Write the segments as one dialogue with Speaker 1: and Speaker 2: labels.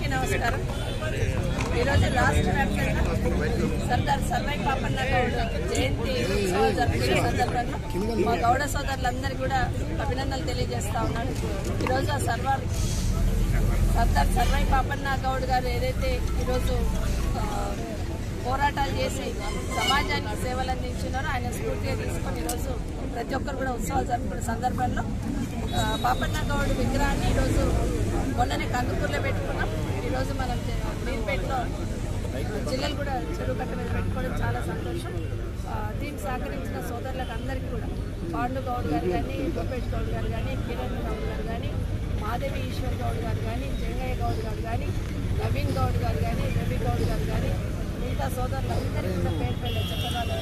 Speaker 1: నమస్కారం ఈరోజు రాష్ట్ర వ్యాప్తంగా సర్దార్ సర్వై పాపన్న గౌడ్ జయంతి ఉత్సవాలు జరుపుకునే సందర్భంగా మా గౌడ సోదరులందరికీ కూడా అభినందనలు తెలియజేస్తా ఉన్నాను ఈరోజు ఆ సర్వార్ సర్దార్ సర్వై పాపన్న గౌడ్ గారు ఏదైతే ఈరోజు ఆ, పోరాటాలు చేసి సమాజానికి సేవలు అందించినారో ఆయన స్ఫూర్తిగా తీసుకొని ఈరోజు ప్రతి ఒక్కరు కూడా ఉత్సవాలు జరుపుకునే సందర్భంలో ఆ, పాపన్న గౌడ్ విగ్రహాన్ని ఈరోజు మొన్ననే కందుకూరులో పెట్టుకున్నాం ఈరోజు మనం మీర్పేటలో జిల్లలు కూడా చెరువు కట్ట మీద పెట్టుకోవడం చాలా సంతోషం ఆ, దీనికి సహకరించిన సోదరులకు అందరికీ కూడా పాండు గౌడ్ గారు కానీ గోపేష్ గౌడ్ గారు కానీ కిరణ్ గౌడ్ గారు కానీ మాధవి ఈశ్వర్ గౌడ్ గారు కానీ జంగయ్య గౌడ్ గారు కానీ నవీన్ గౌడ్ గారు కానీ రవి గౌడ్ గారు కానీ మిగతా సోదరులందరికీ కూడా పేరు పేరు చక్రవాళ్ళు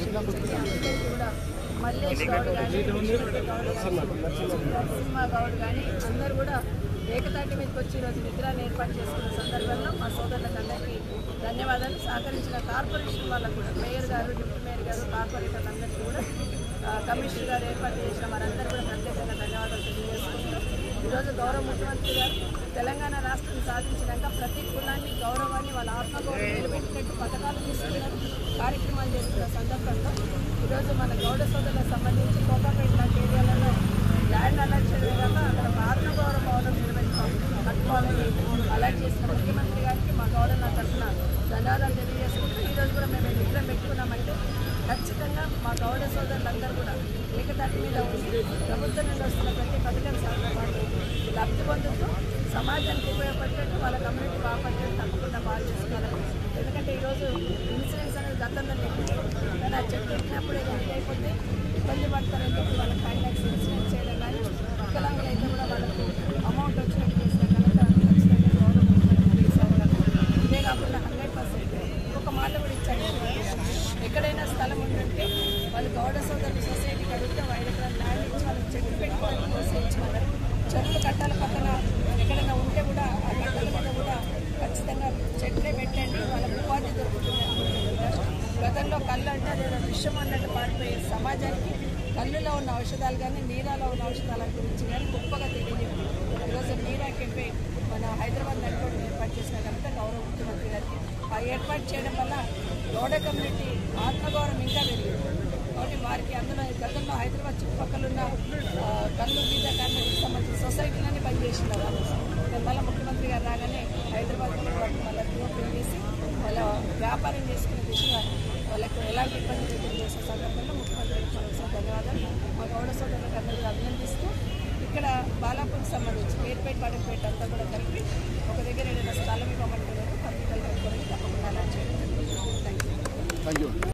Speaker 1: అందరికీ కూడా మల్లేష్ గౌడ్ కానీ విష్ణువర్ధన్ గౌడ్ కానీ నరసింహ గౌడ్ కానీ అందరూ కూడా ఏకతాటి మీదకి వచ్చి ఈరోజు విగ్రహాన్ని ఏర్పాటు చేసుకున్న సందర్భంలో మా సోదరులకు అందరికీ ధన్యవాదాలు సహకరించిన కార్పొరేషన్ వాళ్ళకు కూడా మేయర్ గారు డిప్యూటీ మేయర్ గారు కార్పొరేటర్లు అందరికీ కూడా ఆ, కమిషనర్ గారు ఏర్పాటు చేసిన వారందరూ కూడా ప్రత్యేకంగా ధన్యవాదాలు తెలియజేసుకుంటూ ఈరోజు గౌరవ ముఖ్యమంత్రి గారు తెలంగాణ రాష్ట్రం సాధించినాక ప్రతి కులాన్ని గౌరవాన్ని వాళ్ళ ఆత్మగౌరవం నిలబెట్టినట్టు పథకాలు తీసుకున్నారు కార్యక్రమాలు చేస్తున్న సందర్భంలో ఈరోజు మన గౌడ సోదరులకు సంబంధించి కోకాపేట లాంటి ఏరియాలలో ల్యాండ్ అలర్ట్ చేయడం వల్ల అక్కడ ఆత్మగౌరవ భవనం నిర్వహించాం కట్టుకోవాలని అలర్ట్ చేసిన ముఖ్యమంత్రి గారికి మా గౌరవ తరఫున ధన్యవాదాలు తెలియజేసుకుంటూ ఈరోజు కూడా మేము ఈ విగ్రహం పెట్టుకున్నామంటే ఖచ్చితంగా మా గౌడ సోదరులందరూ కూడా ఏకతాటి మీద ఉండి ప్రభుత్వం నుండి వస్తున్న ప్రతి పథకం వాళ్ళు లబ్ధి పొందుతూ సమాజానికి ఉపయోగపడేట్టు వాళ్ళ కమ్యూనిటీ బాగుపడేట్టు తప్పకుండా బాగా చేసుకోవాలి ఎందుకంటే ఈరోజు ఇన్సూరెన్స్ అనేది గతంలో లేదు కానీ ఆ చెట్టు ఎక్కినప్పుడు ఏదో అయిపోతే ఇబ్బంది పడతారని చెప్పి వాళ్ళకి ఫైవ్ ల్యాక్స్ ఇన్సూరెన్స్ చేయడం కానీ వికలాంగులు అయితే కూడా వాళ్ళకు అమౌంట్ వచ్చినట్టు చేసిన కనుక ఖచ్చితంగా గౌరవం ముఖ్యమంత్రి కేసీఆర్ గారు ఇదే కాకుండా హండ్రెడ్ పర్సెంట్ ఒక మాట కూడా ఇచ్చాడు ఎక్కడైనా స్థలం ఉందంటే వాళ్ళు గౌడ సోదరులు సొసైటీకి అడిగితే ఐదు ఎకరాలు ల్యాండ్ ఇచ్చి వాళ్ళకి చెట్టు పెట్టుకోవడానికి ప్రోత్సహించుకున్నారు చెట్లు కట్టాల పక్కన ఎక్కడైనా ఉంటే కూడా ఆ కట్టల మీద కూడా ఖచ్చితంగా చెట్లే పెట్టండి వాళ్ళకి ఉపాధి దొరుకుతుంది అనుకుంటున్నారు గతంలో కళ్ళు అంటే అదేదో విషయం అన్నట్టు పారిపోయే సమాజానికి కళ్ళులో ఉన్న ఔషధాలు కానీ నీరాలో ఉన్న ఔషధాల గురించి కానీ గొప్పగా తెలియజేయండి ఈరోజు నీరా కెంపే మన హైదరాబాద్ నడుపుడు ఏర్పాటు చేసిన కనుక గౌరవ ముఖ్యమంత్రి గారికి ఆ ఏర్పాటు చేయడం వల్ల గౌడ కమ్యూనిటీ ఆత్మగౌరవం ఇంకా పెరిగింది కాబట్టి వారికి అందులో గతంలో హైదరాబాద్ చుట్టుపక్కల ఉన్న ఆ, కళ్ళు బీద కార్మికులకు సంబంధించిన సొసైటీలన్నీ పనిచేసిన వాళ్ళు మళ్ళీ ముఖ్యమంత్రి గారు రాగానే హైదరాబాద్ వాటిని మళ్ళీ రీఓపెన్ చేసి వాళ్ళ వ్యాపారం చేసుకునే దిశగా వాళ్ళకు ఎలాంటి ఇబ్బంది లేకుండా చేసే సందర్భంలో ముఖ్యమంత్రి గారికి మరొకసారి ధన్యవాదాలు మా గౌడ సోదరులకు అందరికీ అభినందిస్తూ ఇక్కడ బాలాపూర్కి సంబంధించి పేరుపేట పడకపేట అంతా కూడా కలిపి ఒక దగ్గర ఏదైనా స్థలం ఇవ్వమంటున్నారు కంప్యూటర్లు పెట్టుకోవడానికి తప్పకుండా అలా చేయడం థ్యాంక్ యూ
Speaker 2: థ్యాంక్ యూ